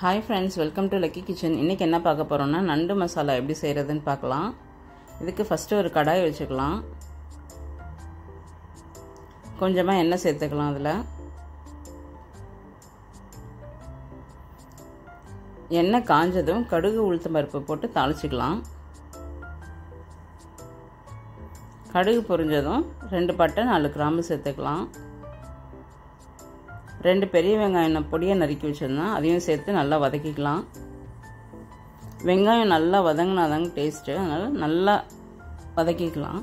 hi friends welcome to lucky kitchen இன்றைக்கி என்ன பார்க்க போகிறோம்னா நண்டு மசாலா எப்படி செய்கிறதுன்னு பார்க்கலாம் இதுக்கு ஃபஸ்ட்டு ஒரு கடாய் வச்சுக்கலாம் கொஞ்சமாக எண்ணெய் சேர்த்துக்கலாம் அதில் எண்ணெய் காஞ்சதும் கடுகு உளுத்தம் பருப்பு போட்டு தாளிச்சிக்கலாம் கடுகு பொரிஞ்சதும் ரெண்டு பட்டை நாலு கிராம்பு சேர்த்துக்கலாம் ரெண்டு பெரிய வெங்காயம் பொடியை நறுக்கி வச்சுருந்தேன் அதையும் சேர்த்து நல்லா வதக்கிக்கலாம் வெங்காயம் நல்லா வதங்கினாதாங்க டேஸ்ட்டு அதனால் நல்லா வதக்கிக்கலாம்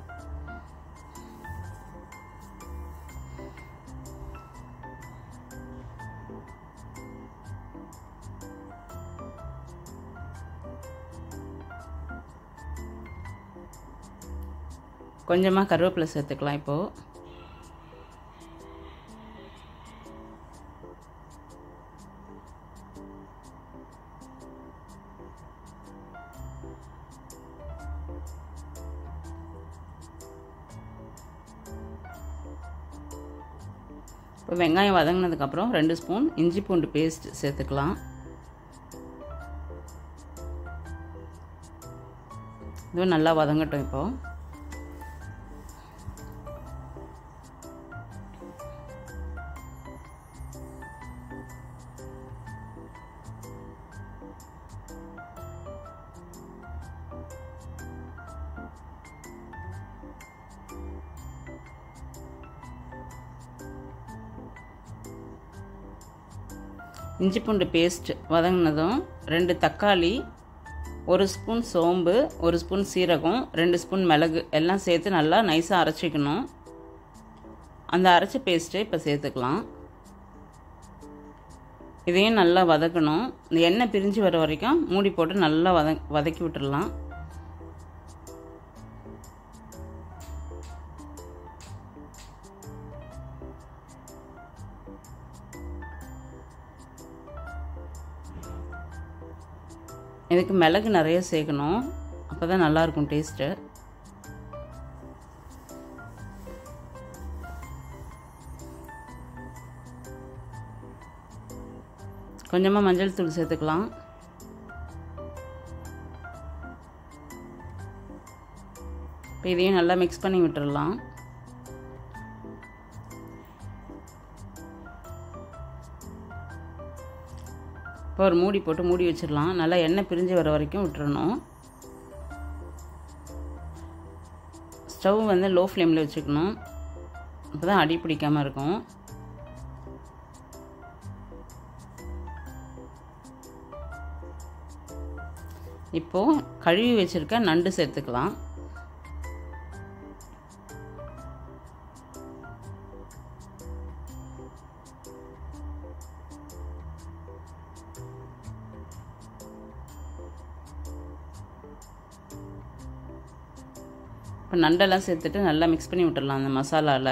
கொஞ்சமாக கருவேப்பிலை சேர்த்துக்கலாம் இப்போது இப்போ வெங்காயம் வதங்கினதுக்கப்புறம் ரெண்டு ஸ்பூன் இஞ்சி பூண்டு பேஸ்ட் சேர்த்துக்கலாம் இதுவும் நல்லா வதங்கட்டும் இப்போது இஞ்சி பூண்டு பேஸ்ட் வதங்கினதும் ரெண்டு தக்காளி ஒரு ஸ்பூன் சோம்பு ஒரு ஸ்பூன் சீரகம் ரெண்டு ஸ்பூன் மிளகு எல்லாம் சேர்த்து நல்லா நைஸாக அரைச்சிக்கணும் அந்த அரைச்ச பேஸ்ட்டை இப்போ சேர்த்துக்கலாம் இதையும் நல்லா வதக்கணும் இந்த எண்ணெய் பிரிஞ்சு வர வரைக்கும் மூடி போட்டு நல்லா வத வதக்கி விட்டுடலாம் இதுக்கு மிளகு நிறைய சேர்க்கணும் அப்போ தான் நல்லாயிருக்கும் டேஸ்ட்டு கொஞ்சமாக மஞ்சள் தூள் சேர்த்துக்கலாம் இப்போ இதையும் நல்லா மிக்ஸ் பண்ணி விட்டுடலாம் இப்போ ஒரு மூடி போட்டு மூடி வச்சிடலாம் நல்லா எண்ணெய் பிரிஞ்சு வர வரைக்கும் விட்டுறணும் ஸ்டவ் வந்து லோ ஃப்ளேமில் வச்சுக்கணும் அப்போ தான் அடி பிடிக்காமல் இருக்கும் இப்போது கழுவி வச்சுருக்க நண்டு சேர்த்துக்கலாம் இப்போ நண்டெல்லாம் சேர்த்துட்டு நல்லா மிக்ஸ் பண்ணி விட்டுடலாம் அந்த மசாலாவில்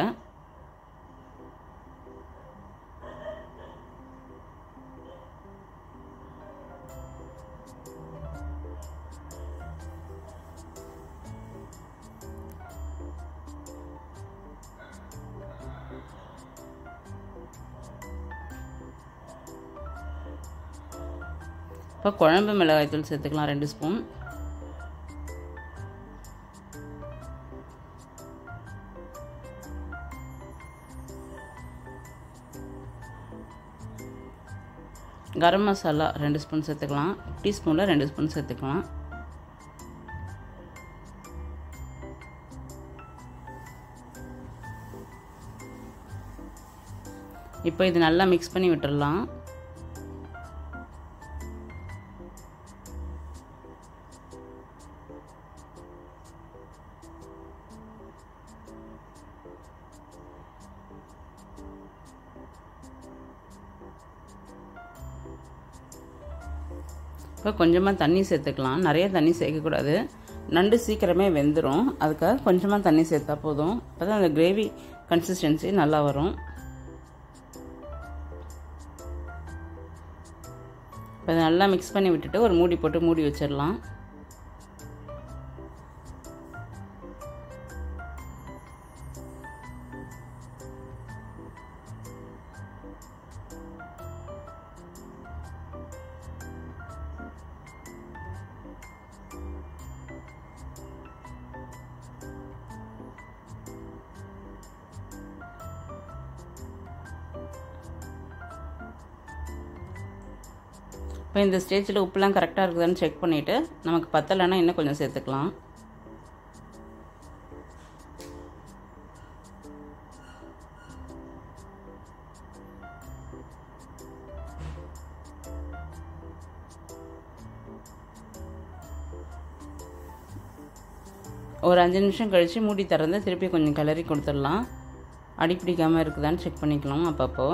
இப்போ குழம்பு மிளகாய்த்தூள் சேர்த்துக்கலாம் ரெண்டு ஸ்பூன் கரம் மசாலா ரெண்டு ஸ்பூன் சேர்த்துக்கலாம் டீஸ்பூனில் ரெண்டு ஸ்பூன் சேர்த்துக்கலாம் இப்போ இது நல்லா மிக்ஸ் பண்ணி விட்டுடலாம் இப்போ கொஞ்சமாக தண்ணி சேர்த்துக்கலாம் நிறைய தண்ணி சேர்க்கக்கூடாது நண்டு சீக்கிரமே வெந்துடும் அதுக்காக கொஞ்சமாக தண்ணி சேர்த்தா போதும் அப்போ தான் அந்த கிரேவி கன்சிஸ்டன்சி நல்லா வரும் இப்போ அதை நல்லா மிக்ஸ் பண்ணி விட்டுட்டு ஒரு மூடி போட்டு மூடி வச்சிடலாம் இப்போ இந்த ஸ்டேஜில் உப்புலாம் கரெக்டாக இருக்குதான்னு செக் பண்ணிவிட்டு நமக்கு பத்தலைன்னா இன்னும் கொஞ்சம் சேர்த்துக்கலாம் ஒரு அஞ்சு நிமிஷம் கழித்து மூடி திறந்து திருப்பி கொஞ்சம் கிளறி கொடுத்துடலாம் அடி பிடிக்காமல் இருக்குதான்னு செக் பண்ணிக்கலாம் அப்பப்போ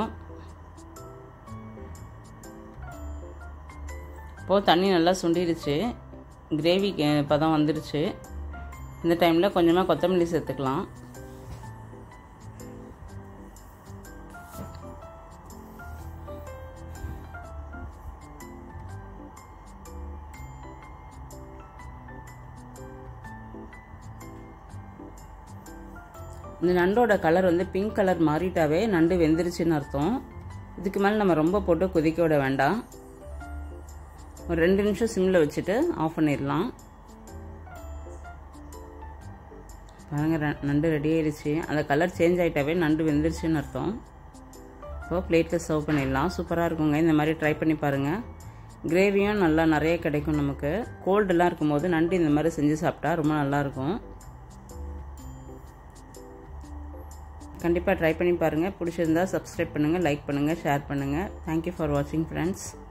இப்போது தண்ணி நல்லா சுண்டிருச்சு கிரேவி பதம் வந்துருச்சு இந்த டைமில் கொஞ்சமாக கொத்தமல்லி சேர்த்துக்கலாம் இந்த நண்டோட கலர் வந்து பிங்க் கலர் மாறிட்டாவே நண்டு வெந்துருச்சுன்னு அர்த்தம் இதுக்கு மேலே நம்ம ரொம்ப போட்டு கொதிக்க விட வேண்டாம் ஒரு ரெண்டு நிமிஷம் சிம்மில் வச்சுட்டு ஆஃப் பண்ணிடலாம் பாருங்கள் நண்டு ரெடி ஆயிடுச்சு அந்த கலர் சேஞ்ச் ஆகிட்டாவே நண்டு வெந்துருச்சுன்னு அர்த்தம் இப்போ பிளேட்டில் சர்வ் பண்ணிடலாம் சூப்பராக இருக்குங்க இந்த மாதிரி ட்ரை பண்ணி பாருங்கள் கிரேவியும் நல்லா நிறைய கிடைக்கும் நமக்கு கோல்டெல்லாம் இருக்கும்போது நண்டு இந்த மாதிரி செஞ்சு சாப்பிட்டா ரொம்ப நல்லாயிருக்கும் கண்டிப்பாக ட்ரை பண்ணி பாருங்கள் பிடிச்சிருந்தா சப்ஸ்கிரைப் பண்ணுங்கள் லைக் பண்ணுங்கள் ஷேர் பண்ணுங்கள் தேங்க்யூ ஃபார் வாட்சிங் ஃப்ரெண்ட்ஸ்